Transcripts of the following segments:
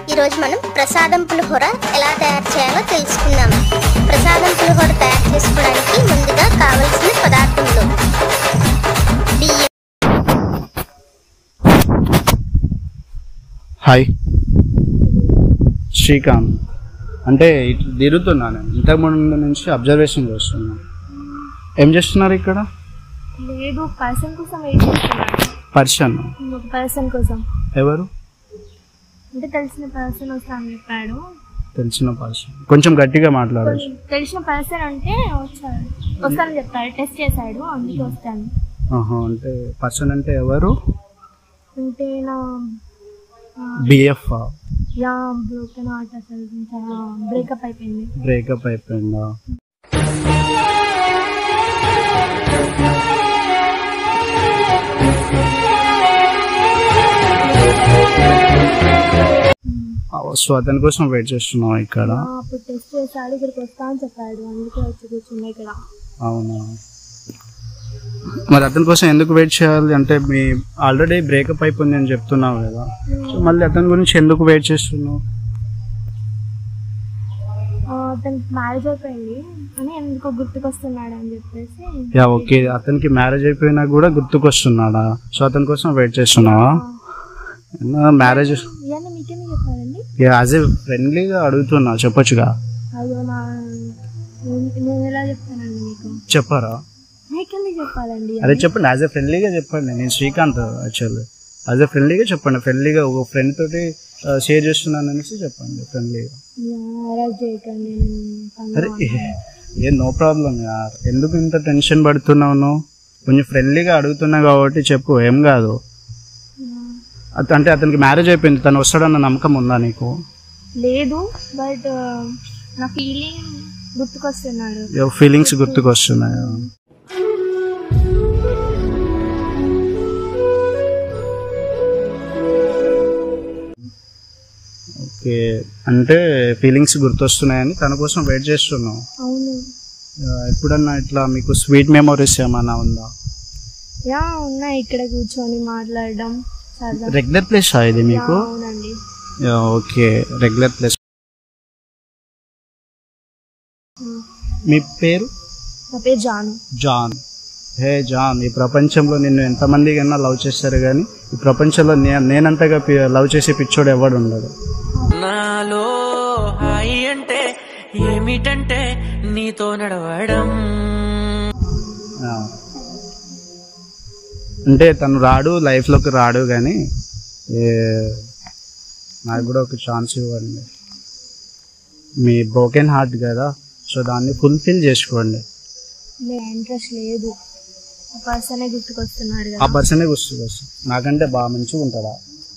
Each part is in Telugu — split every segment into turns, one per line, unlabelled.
ఈరోజు మనం ప్రసాదం పులిహోర ఎలా తయారు చేయాలో తెలుసుకుందాం ప్రసాదం పులిహోర తయారు చేసుకోవడానికి ముందుగా కావలసిన పదార్థములు బియ్యం
హాయ్ శ్రీకాంత్ అంటే ఇటు తిరుగుతున్నాను ఇంతకు ముందు నుంచి అబ్జర్వేషన్ చేస్తున్నాను ఏం చేస్తున్నారు ఇక్కడ
లేదు పర్సన్ కోసం వెయిట్ చేస్తున్నాను
పర్సన్
ఒక పర్సన్ కోసం
ఎవరు
అంటే తెలిసిన పర్సన్ వస్తాను చెప్పాడు
తెలిసిన పర్సన్ కొంచెం గట్టిగా మాట్లాడచ్చు
కొన్ని తెలిసిన పర్సన్ అంటే వచ్చాడు వస్తానని చెప్పాడు టెస్ట్ చేశాడు అందుకే వస్తాను
ఆహా, అంటే పర్సన్ అంటే ఎవరు
అంటే నా
బిఎఫ్
యా బ్రోకెన్ హార్ట్ అసలు చాలా బ్రేకప్ అయిపోయింది
బ్రేకప్ అయిపోయిందా సో అతని కోసం వెయిట్ చేస్తున్నాం ఇక్కడ
ఆ, అప్పుడు టెస్ట్ చేశాడు ఇక్కడికి వస్తా అని చెప్పాడు అందుకే వచ్చి కూర్చున్నా ఇక్కడ
అవునా మరి అతని కోసం ఎందుకు వెయిట్ చేయాలి అంటే మీ ఆల్రెడీ బ్రేకప్ అయిపోయింది అని చెప్తున్నావు కదా సో మళ్ళీ అతని గురించి ఎందుకు వెయిట్ చేస్తున్నావు
ఆ, అతనికి మ్యారేజ్ అయిపోయింది అని ఎందుకో గుర్తుకొస్తున్నాడు అని చెప్పేసి
యా ఓకే అతనికి మ్యారేజ్ అయిపోయినా కూడా గుర్తుకొస్తున్నాడా సో అతని కోసం వెయిట్ చేస్తున్నావా మ్యారేజ్
ఇవన్నీ మీకేమి చెప్పాలండి
యాజ్ ఏ ఫ్రెండ్లీగా అడుగుతున్నా చెప్పొచ్చుగా
అయ్యో నా నేను నేను ఎలా చెప్తానండి మీకు
చెప్పారా
మీకెళ్ళి చెప్పాలండి
అదే చెప్పండి యాజ్ ఏ ఫ్రెండ్లీగా చెప్పండి నేను శ్రీకాంత్ యాక్చువల్లీ యాజ్ ఏ ఫ్రెండ్లీగా చెప్పండి ఫ్రెండ్లీగా ఒక ఫ్రెండ్ తోటి షేర్ చేస్తున్నాను అనేసి చెప్పండి ఫ్రెండ్లీగా
మ్యారేజ్ చేయకండి నేను
అరే
పనులు
ఏ నో ప్రాబ్లం యార్ ఎందుకు ఇంత టెన్షన్ పడుతున్నావు నువ్వు కొంచెం ఫ్రెండ్లీగా అడుగుతున్నా కాబట్టి చెప్పు ఏం కాదు అత- అంటే అతనికి మ్యారేజ్ అయిపోయింది తను వస్తాడన్న నమ్మకం ఉందా నీకు
లేదు బట్ నా ఫీలింగ్ గుర్తుకొస్తున్నాడు
ఫీలింగ్స్ గుర్తుకొస్తున్నాయా ఓకే అంటే ఫీలింగ్స్ గుర్తొస్తున్నాయని తన కోసం వెయిట్ చేస్తున్నావు
అవును
ఆ, ఎప్పుడన్నా ఇట్లా మీకు స్వీట్ మెమోరీస్ ఏమన్నా ఉందా
యా ఉన్నాయి ఇక్కడ కూర్చొని మాట్లాడడం సరదా
రెగ్యులర్ ప్లేస్ ఇది
యా,
మీకు
అవునండి
యా, ఓకే రెగ్యులర్ ప్లేస్ మీ పేరు
నా పేరు జాను
జాన్ హే జాన్ ఈ ప్రపంచంలో నిన్ను ఎంతమంది కన్నా లవ్ చేస్తారు కానీ ఈ ప్రపంచంలో నే- నేనంతగా పి- లవ్ చేసే పిచ్చోడు ఎవడు ఉండడు
నాలో హాయి అంటే ఏమిటంటే నీతో నడవడం
ఆ. అంటే తను రాడు లైఫ్లోకి రాడు కానీ ఏ- నాకు కూడా ఒక ఛాన్స్ ఇవ్వండి మీ బ్రోకెన్ హార్ట్ కదా సో దాన్ని ఫుల్ఫిల్ చేసుకోండి
నేను ఇంట్రెస్ట్ లేదు ఆ పర్సనే గుర్తుకొస్తున్నాడు
ఆ
కదా
పర్సనే గుర్తుకొస్తుంది నాకంటే బాగా మంచిగా ఉంటాడా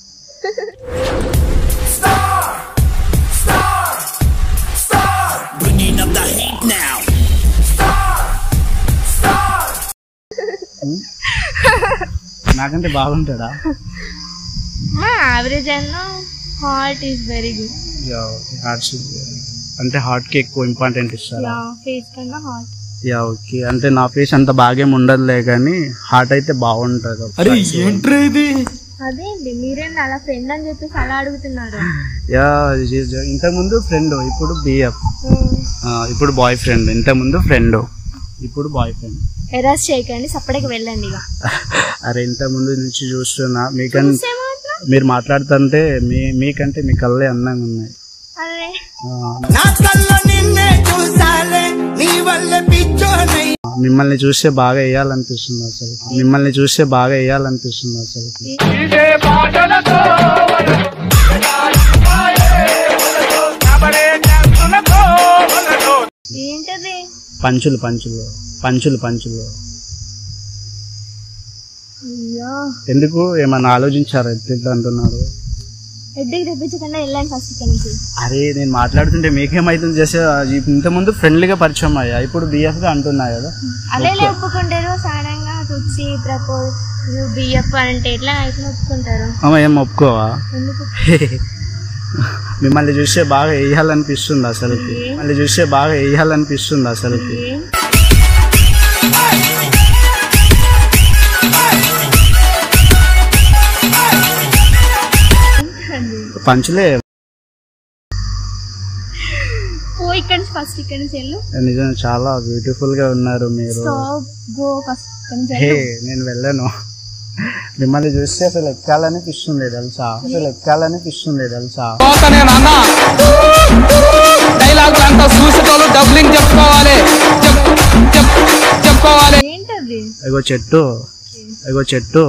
నాకంటే బాగుంటాడా
యావరేజ్ అయినా heart is very good
hearts అంటే హార్ట్కి ఎక్కువ ఇంపార్టెంట్ ఇస్తారా
యా ఫేస్ కన్నా హార్ట్
యా ఓకే అంటే నా ఫేస్ అంత బాగేం ఉండదులే కానీ హార్ట్ అయితే బాగుంటుంది
అదే అండి మీరేంటి అలా ఫ్రెండ్ అని చెప్పేసి అలా అడుగుతున్నారు
యా ఇంతకుముందు ఫ్రెండ్ ఇప్పుడు బిఎఫ్ ఇప్పుడు బాయ్ ఫ్రెండ్ ఇంతకుముందు ఫ్రెండ్ ఇప్పుడు బాయ్ ఫ్రెండ్
ఎరాస్ చేయకండి సపరేట్గా వెళ్ళండి ఇక
అరే ఇంతకుముందు నుంచి చూస్తున్నా మీకన్
చూస్తే మాత్రం
మీరు మాట్లాడుతుంటే మీ మీకంటే మీ కళ్ళే అందంగా ఉన్నాయి
అరే
ఆ,
నా కళ్ళ నిన్నే చూసాలే నీ వల్ల పిచ్చోనై
మిమ్మల్ని చూస్తే బాగా వేయాలనిపిస్తుంది అసలు మిమ్మల్ని చూస్తే బాగా వేయాలనిపిస్తుంది అసలు
ఏంటది
పంచులు పంచులు పంచులు పంచులు
అయ్యో
ఎందుకు ఏమన్నా ఆలోచించారా ఎట్లా అంటున్నారు
హెడ్కి తెప్పించకుండా వెళ్ళండి ఫస్ట్ ఇక్కడ నుంచి
అరే నేను మాట్లాడుతుంటే మీకేమైతుంది చేసే ఇంతకుముందు ఫ్రెండ్లీగా పరిచయం అయ్యా ఇప్పుడు బిఎఫ్ గా అంటున్నా కదా
అదే ఒప్పుకుంటారు సడన్ గా వచ్చి ప్రపోజ్ బిఎఫ్ అంటే ఎట్లా అయితే ఒప్పుకుంటారు
అమ్మ ఏం ఒప్పుకోవా
ఎందుకు
మిమ్మల్ని చూస్తే బాగా వేయాలనిపిస్తుంది అసలుకి మిమ్మల్ని చూస్తే బాగా వేయాలనిపిస్తుంది అసలుకి
ఏం?
పంచులే
ఇక్కడ నుంచి ఫస్ట్ ఇక్కడ నుంచి వెళ్ళు
నిజం చాలా బ్యూటిఫుల్ గా ఉన్నారు మీరు
స్టాప్ గో ఫస్ట్ ఇక్కడ నుంచి
హే
వెళ్ళు
నేను వెళ్ళాను మిమ్మల్ని చూస్తే అసలు ఎక్కాలని పిస్తుంది తెలుసా అసలు ఎక్కాలని పిస్తుంది తెలుసా
డైలాగ్ అంతా చూసేటోళ్ళు డబ్లింగ్ చెప్పుకోవాలి చెప్- చెప్- చెప్పుకోవాలి
ఏంటది
ఇగో చెట్టు ఇగో చెట్టు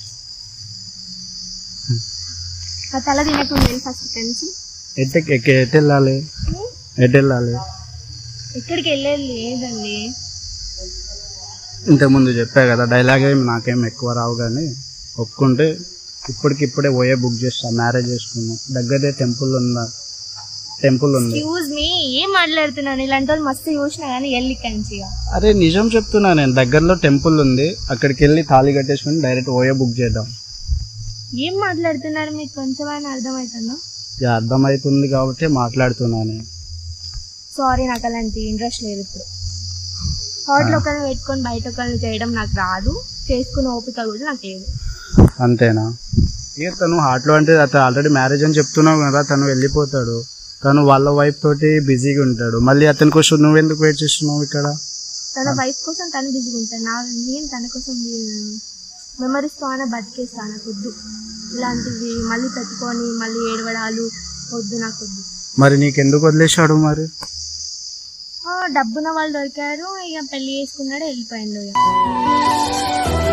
ఆ తల తినకుండా వెళ్ళి ఫస్ట్ ఇక్కడ నుంచి
ఎట్ ఎట్ ఎటు వెళ్ళాలి ఎటు వెళ్ళాలి
ఎక్కడికి వెళ్ళేది లేదండి
ఇంతకుముందు చెప్పా కదా డైలాగ్ ఏం నాకేం ఎక్కువ రావు కానీ ఒప్పుకుంటే ఇప్పటికిప్పుడే పోయే బుక్ చేస్తా మ్యారేజ్ చేసుకున్నాం దగ్గరే టెంపుల్ ఉందా టెంపుల్ ఉంది
ఎక్స్క్యూజ్ మీ ఏం మాట్లాడుతున్నాను ఇలాంటి వాళ్ళు మస్తు చూసినా కానీ వెళ్ళి ఇక్కడి నుంచి ఇక.
అరే నిజం చెప్తున్నా నేను దగ్గరలో టెంపుల్ ఉంది అక్కడికి వెళ్ళి తాళి కట్టేసుకుని డైరెక్ట్ ఓయే బుక్ చేద్దాం
ఏం మాట్లాడుతున్నారు మీకు కొంచెమైనా అర్థమవుతుందా
ఇక అర్థమవుతుంది కాబట్టి మాట్లాడుతున్నాను
సారీ నాకు అలాంటి ఇంట్రెస్ట్ లేదు ఇప్పుడు హోటల్ ఒకరిని పెట్టుకొని బయట ఒకరిని చేయడం నాకు రాదు చేసుకునే ఓపిక కూడా నాకు లేదు
అంతేనా ఇక తను హార్ట్లో అంటే అతను ఆల్రెడీ మ్యారేజ్ అని చెప్తున్నావు కదా తను వెళ్ళిపోతాడు తను వాళ్ళ వైఫ్ తోటి బిజీగా ఉంటాడు మళ్ళీ అతని కోసం నువ్వెందుకు వెయిట్ చేస్తున్నావు ఇక్కడ
తన వైఫ్ కోసం తను బిజీగా ఉంటాను నా నేను తన కోసం మెమరీస్ తో అయినా బతికేస్తా నాకు వద్దు ఇలాంటివి మళ్ళీ పెట్టుకొని మళ్ళీ ఏడవడాలు వద్దు నాకు వద్దు
మరి నీకెందుకు వదిలేశాడు మరి
ఆ, డబ్బున్న వాళ్ళు దొరికారు ఇక పెళ్లి చేసుకున్నాడు వెళ్ళిపోయిండు ఇక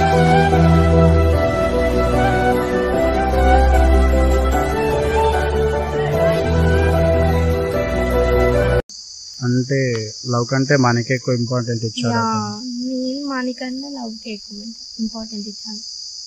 అంటే లవ్ కంటే మనకి ఎక్కువ ఇంపార్టెంట్ ఇచ్చాడు
యా,
అతను.
నేను మానికన్నా లవ్ ఎక్కువ ఇంపార్టెంట్ ఇచ్చాను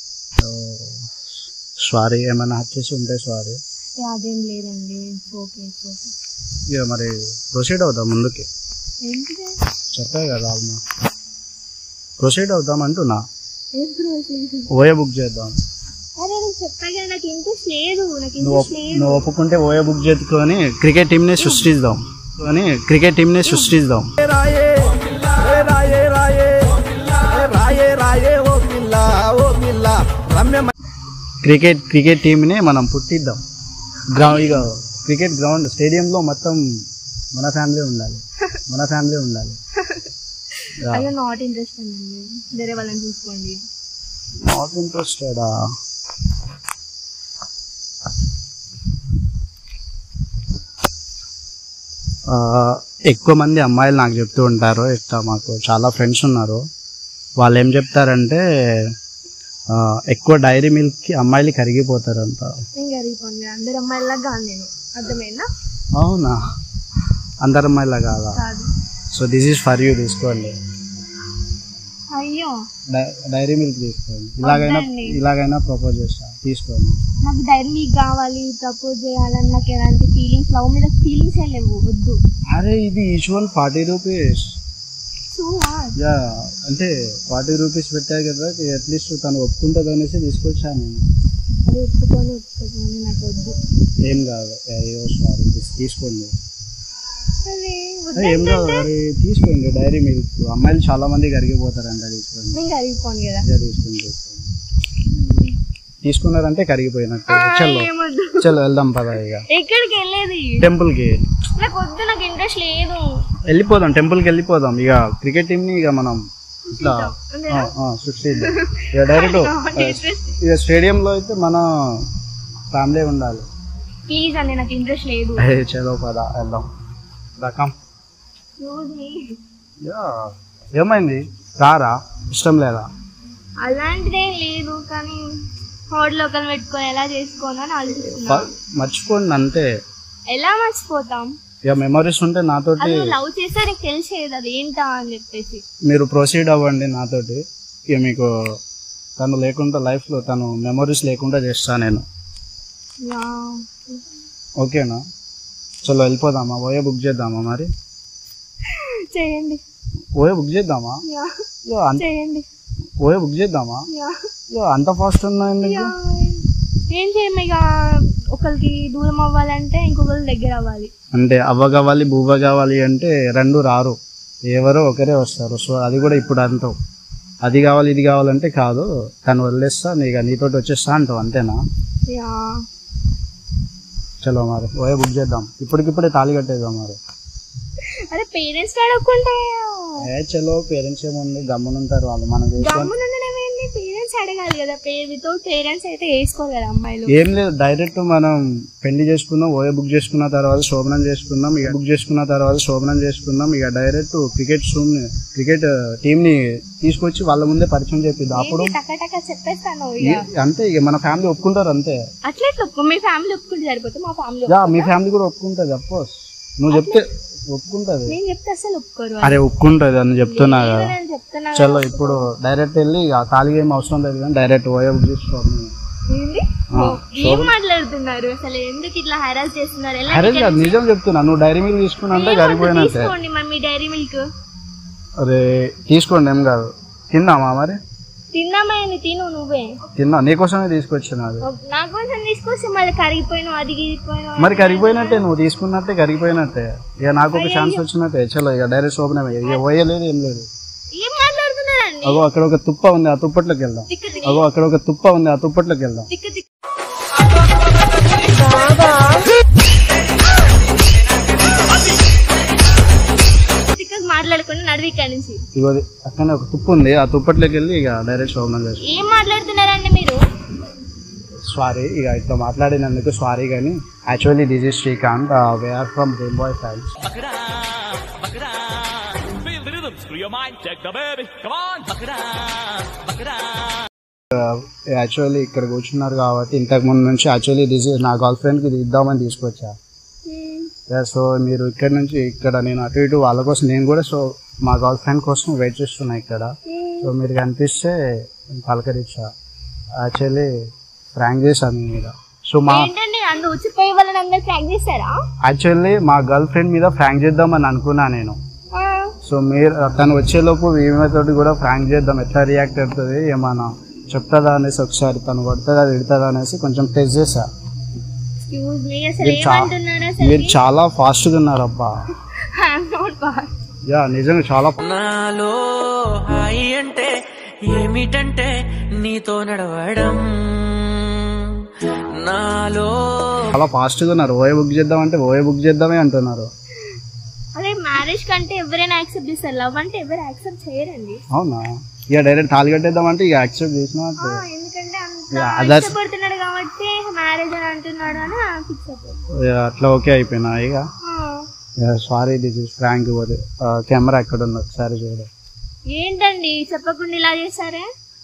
సారీ ఏమైనా వచ్చేసి ఉంటే సారీ
ఇక అదేం లేదండి ఓకే ఓకే
ఇక మరి ప్రొసీడ్ అవుదాం ముందుకి
ఏంటిది
చెప్పా కదా ఆల్మో ప్రొసీడ్ అవుదాం అంటున్నా
ఏం process?
ఓయే బుక్ చేద్దాం
అరే నేను చెప్పాగా నాకు ఇంట్రెస్ట్ లేదు నాకు
నువ్వు
ఇంట్రెస్ట్
ఒప్-
లేదు
నువ్వు ఒప్పుకుంటే ఓయే బుక్ చేసుకొని క్రికెట్ టీంని సృష్టిద్దాం అని క్రికెట్ టీంని సృష్టిద్దాం
రాయే ఏ రాయే రాయే ఏ రాయే రాయే ఓ పిల్ల ఓ పిల్ల రమ్య
క్రికెట్ క్రికెట్ టీంని మనం పుట్టిద్దాం గ్రౌండ్ ఇక క్రికెట్ గ్రౌండ్ స్టేడియంలో మొత్తం మన ఫ్యామిలీ ఉండాలి మన ఫ్యామిలీ ఉండాలి
అయ్యో నాట్ ఇంట్రెస్ట్ అండి వేరే వాళ్ళని చూసుకోండి
నాట్ ఇంట్రెస్టెడా ఎక్కువ మంది అమ్మాయిలు నాకు చెప్తూ ఉంటారు ఇట్లా మాకు చాలా ఫ్రెండ్స్ ఉన్నారు వాళ్ళు ఏం చెప్తారంటే ఆ, ఎక్కువ డైరీ మిల్క్కి అమ్మాయిలు కరిగిపోతారంట
నేను కరిగిపోను అందరు అమ్మాయిలా కాదు నేను అర్థమైందా
అవునా అందరు అమ్మాయిలా కాదా
కాదు
so this is for you తీసుకోండి
అయ్యో
డై- డైరీ మిల్క్ తీసుకోండి ఇలాగైనా
వద్దండి.
ఇలాగైనా ప్రపోజ్ చేస్తా తీసుకోండి
నాకు డైరీ మీకు కావాలి ప్రపోజ్ చేయాలని నాకు ఎలాంటి ఫీలింగ్స్ లవ్ మీద ఫీలింగ్స్ ఏ లేవు వద్దు
అరే ఇది usual forty rupees
so
yeah అంటే ఫార్టీ రూపీస్ పెట్టాయి కదా అట్లీస్ట్ తను ఒప్పుకుంటుంది అనేసి తీసుకొచ్చాను
అది ఒప్పుకొని ఒప్పుకొని నాకు వద్దు
ఏం కాదు అయ్యో సారీ తీసుకోండి
అరే
అరే, ఏం కాదు మరి తీసుకోండి డైరీ మిల్క్ అమ్మాయిలు చాలా మంది కరిగిపోతారంట తీసుకోండి
నేను కరిగిపోను కదా
యా, తీసుకోండి తీసుకోండి తీసుకున్నారంటే కరిగిపోయినట్టు చలో
ఏమొద్దు
చలో వెళ్దాం పద ఇక
ఎక్కడికి వెళ్ళేది
టెంపుల్ కి
నాకు వద్దు నాకు ఇంట్రెస్ట్ లేదు
వెళ్ళిపోదాం టెంపుల్ కి వెళ్ళిపోదాం ఇక క్రికెట్ టీం ని ఇక మనం ఇట్లా
అంతేనా?
ఆ, ఆ, సృష్టిద్దాం ఇక డైరెక్ట్
ఇంట్రెస్ట్
ఇక స్టేడియంలో అయితే మన ఫ్యామిలీ ఉండాలి
ప్లీజ్ అండి నాకు ఇంట్రెస్ట్ లేదు
ఏ, చలో పద వెళ్దాం రకం
Excuse me.
యా ఏమైంది రారా ఇష్టం లేదా
అలాంటిదేం లేదు కానీ హోటల్ ఒకరిని పెట్టుకొని ఎలా చేసుకోను అని ఆలోచిస్తున్నా
ప- మర్చిపోండి అంతే
ఎలా మర్చిపోతాం
ఇక మెమరీస్ ఉంటే నాతోటి
అది లవ్ చేస్తే నీకు తెలిసేది అది ఏంటా అని చెప్పేసి
మీరు ప్రొసీడ్ అవ్వండి నాతోటి ఇక మీకు తను లేకుండా లైఫ్లో తను మెమరీస్ లేకుండా చేస్తా నేను
యా
ఓకేనా చలో వెళ్ళిపోదామా ఓయే బుక్ చేద్దామా మరి
చేయండి
ఓయే బుక్ చేద్దామా
యా
యో, అంత-
చేయండి
ఓయే బుక్ చేద్దామా
యా
యో, అంత ఫాస్ట్ ఉన్నాయండి
యా. ఏం చేయము ఇక ఒకరికి దూరం అవ్వాలంటే ఇంకొకరి దగ్గర అవ్వాలి
అంటే అవ్వ కావాలి బువ్వ కావాలి అంటే రెండు రారు ఎవరో ఒకరే వస్తారు సో అది కూడా ఇప్పుడు అంటావు అది కావాలి ఇది కావాలంటే కాదు తను వదిలేస్తా నీకు నీతోటి వచ్చేస్తా అంటావు అంతేనా
యా
చలో మరి ఓయే బుక్ చేద్దాం ఇప్పటికిప్పుడే తాళి కట్టేద్దాం మరి
అరే పేరెంట్స్ అడగకుంటే
ఏ చలో పేరెంట్స్ ఏముంది గమ్మునుంటారు వాళ్ళు మనం చేసుకొని
గమ్మున ఉండడం ఏంటి పేరెంట్స్ అడగాలి కదా పేరు వితౌట్ పేరెంట్స్ అయితే వేసుకోరు కదా అమ్మాయిలు
ఏం లేదు డైరెక్ట్ మనం పెళ్లి చేసుకుందాం ఓయో బుక్ చేసుకున్న తర్వాత శోభనం చేసుకుందాం ఇక బుక్ చేసుకున్న తర్వాత శోభనం చేసుకుందాం ఇక direct cricket room cricket team ని తీసుకొచ్చి వాళ్ళ ముందే పరిచయం చేపిద్దాం అప్పుడు
టక టక చెప్పేస్తాను
ఏ- అంతే ఇక మన ఫ్యామిలీ ఒప్పుకుంటారు అంతే
అట్లా ఎట్లా ఒప్పుకో మీ ఫ్యామిలీ ఒప్పుకుంటే సరిపోతుంది మా ఫ్యామిలీ
యా మీ ఫ్యామిలీ కూడా ఒప్పుకుంటది అఫ్కోర్స్ నువ్వు చెప్తే ఒప్పుకుంటది
నేను చెప్తే అసలు ఒప్పుకోరు
అరే ఒప్పుకుంటది అని చెప్తున్నా కదా
నేను చెప్తున్నా
చలో ఇప్పుడు డైరెక్ట్ వెళ్ళి ఇక ఖాళీగా ఏం అవసరం లేదు కానీ డైరెక్ట్ ఓయో బుక్ చేసుకోవాలి
ఏంటి ఓ, ఏం మాట్లాడుతున్నారు అసలు ఎందుకు ఇట్లా హెరాస్ చేస్తున్నారు ఎలా
అరే కాదు నిజం చెప్తున్నా నువ్వు డైరీ మిల్క్ తీసుకున్నా అంటే గరిపోయినట్టే
తీసుకోండి మరి మీ డైరీ మిల్క్
అరే తీసుకోండి ఏం కాదు తిందామా మరి
తిన్నామని తిను నువ్వే
తిన్నా నీకోసమే తీసుకొచ్చిన అది
ఓ, నా కోసం తీసుకొస్తే మళ్ళీ కరిగిపోయినావు అది గిరిగిపోయినావు
మరి కరిగిపోయినట్టే నువ్వు తీసుకున్నట్టే కరిగిపోయినట్టే ఇక నాకు ఒక ఛాన్స్ వచ్చినట్టే చలో ఇక డైరెక్ట్ ఓపెన్ అయ్యి ఇక పోయలేదు ఏం లేదు
ఏం మాట్లాడుతున్నారండి
అగో అక్కడ ఒక తుప్ప ఉంది ఆ తుప్పట్లోకి వెళ్దాం
తిక్క తిక్క
అగో అక్కడ ఒక తుప్ప ఉంది ఆ తుప్పట్లోకి వెళ్దాం
తిక్క తిక్క తిక్క మాట్లాడకుండా నడివి ఇక్కడి నుంచి
ఇగో అది అక్కడనే ఒక తుప్పు ఉంది ఆ తుప్పట్లోకి వెళ్ళి ఇక డైరెక్ట్ ఓపెన్ చేస్తాం
ఏం మాట్లాడుతున్నారండి మీరు
సారీ ఇక ఇట్లా మాట్లాడినందుకు సారీ కానీ actually this is Srikanth we are from dream boy fans
Feel the rhythm, screw your mind, check the baby, come on.
Actually ఇక్కడ కూర్చున్నారు కాబట్టి ఇంతకు ముందు నుంచి యాక్చువల్లీ దిస్ ఇస్ నా గర్ల్ ఫ్రెండ్కి ఇది ఇద్దామని తీసుకొచ్చా సో మీరు ఇక్కడ నుంచి ఇక్కడ నేను అటు ఇటు వాళ్ళ కోసం నేను కూడా సో మా గర్ల్ ఫ్రెండ్ కోసం వెయిట్ చేస్తున్నా ఇక్కడ సో మీరు కనిపిస్తే పలకరించా యాక్చువల్లీ ఫ్రాంక్ చేశాను మీ మీద సో మా
ఏంటండి అందరూ వచ్చిపోయే వాళ్ళని అందరు ట్రాక్ చేస్తారా
యాక్చువల్లీ మా గర్ల్ ఫ్రెండ్ మీద ఫ్రాంక్ చేద్దామని అనుకున్నా నేను
ఆ,
సో మీరు తను వచ్చేలోపు ఈమెతోటి కూడా ఫ్రాంక్ చేద్దాం ఎట్లా రియాక్ట్ అవుతుంది ఏమన్నా చెప్తుందా అనేసి ఒకసారి తను కొడుతుందా తిడుతుందా అనేసి కొంచెం టెస్ట్ చేశా
excuse me, అసలు
మీరు చా-
ఏమంటున్నారు అసలు
మీరు చాలా ఫాస్ట్గా ఉన్నారు అబ్బా
I'm not fast.
యా నిజంగా చాలా
నాలో హాయి అంటే ఏమిటంటే నీతో నడవడం నాలో
చాలా ఫాస్ట్గా ఉన్నారు ఓఏ బుక్ చేద్దాం అంటే ఓఏ బుక్ చేద్దామే అంటున్నారు
అదే మ్యారేజ్ కంటే ఎవరైనా యాక్సెప్ట్ చేస్తారు లవ్ అంటే ఎవరు యాక్సెప్ట్ చేయరండి
అవునా ఇక డైరెక్ట్ తాళి కట్టేద్దాం అంటే ఇక యాక్సెప్ట్ చేసిన
ఆ, ఎందుకంటే అంత
Yeah, others-
ఇష్టపడుతున్నాడు కాబట్టి మ్యారేజ్ అని అంటున్నాడు అని ఫిక్స్ అయిపోయింది
అట్లా ఓకే అయిపోయినా ఇక sorry this is prank camera ఎక్కడ ఉంది ఒకసారి చూడు
ఏంటండి చెప్పకుండా ఇలా చేస్తారే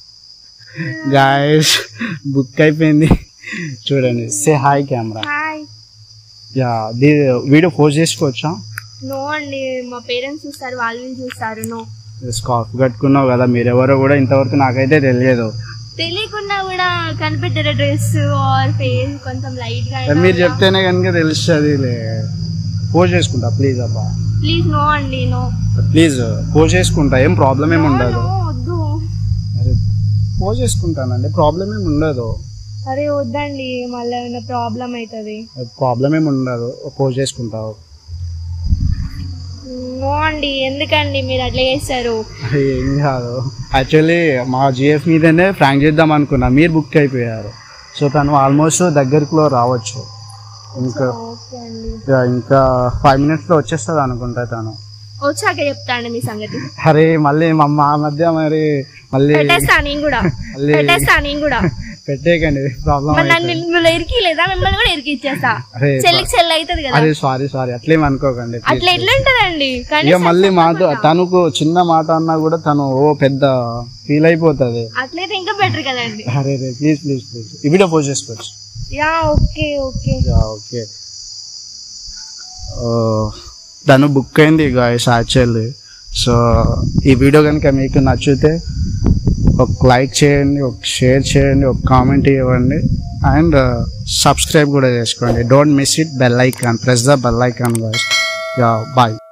గాయస్ బుక్ అయిపోయింది చూడండి say hi camera
hi
yeah video post చేసుకోవచ్చా
నో అండి మా పేరెంట్స్ చూస్తారు వాళ్ళు వీళ్ళు చూస్తారు నో
స్కార్ఫ్ కట్టుకున్నావు కదా మీరెవరో కూడా ఇంతవరకు నాకైతే తెలియదు
తెలియకుండా కూడా కనిపెట్టారు డ్రెస్ ఆర్ ఫేస్ కొంచెం లైట్ గా
మీరు చెప్తేనే కనుక తెలుస్తుంది పోస్ట్ చేసుకుంటా ప్లీజ్ అబ్బా
ప్లీజ్ నో అండి నో
ప్లీజ్ పోస్ట్ చేసుకుంటా ఏం ప్రాబ్లం ఏమి ఉండదు
నో వద్దు
అరే పోస్ట్ చేసుకుంటానండి ప్రాబ్లం ఏమి ఉండదు
అరే వద్దండి మళ్ళీ ఏమైనా ప్రాబ్లం అవుతుంది
ప్రాబ్లం ఏమి ఉండదు పోస్ట్ చేసుకుంటావు
నో అండి ఎందుకండి మీరు అట్లా చేస్తారు
అరే, ఏం కాదు యాక్చువల్లీ మా జిఎఫ్ మీదనే ఫ్రాంక్ చేద్దాం అనుకున్నా మీరు బుక్ అయిపోయారు సో తను ఆల్మోస్ట్ దగ్గరలో రావచ్చు ఇంకా
ఓకే అండి
యా, ఇంకా ఫైవ్ మినిట్స్లో వచ్చేస్తుంది అనుకుంటా తను
వచ్చాక చెప్తాండి మీ సంగతి
అరే మళ్ళీ మా మా మధ్య మరి మళ్ళీ
పెట్టేస్తా నేను కూడా
మళ్ళీ
పెట్టేస్తా నేను కూడా
పెట్టేయకండి ప్రాబ్లం
మరి నన్ను మిమ్మల్ని ఇరికి లేదా మిమ్మల్ని కూడా ఇరికి ఇచ్చేస్తా
అరే
చెల్లికి చెల్లి అవుతుంది కదా
అరే సారీ సారీ అట్లేం అనుకోకండి please.
అట్లా ఎట్లా ఉంటదండి కానీ
ఇక మళ్ళీ మాతో తనకు చిన్న మాట అన్నా కూడా తను ఓ పెద్ద ఫీల్ అయిపోతుంది
అట్లయితే ఇంకా బెటర్ కదండి
అరే రే ప్లీజ్ ప్లీజ్ ప్లీజ్ ఈ వీడియో పోస్ట్ చేసుకోవచ్చు
yeah okay okay
yeah okay తను బుక్ అయింది గాయస్ యాక్చువల్లీ సో ఈ వీడియో కనుక మీకు నచ్చితే ఒక లైక్ చేయండి ఒక షేర్ చేయండి ఒక కామెంట్ ఇవ్వండి అండ్ సబ్స్క్రైబ్ కూడా చేసుకోండి don't miss it bell icon press the bell icon guys yeah bye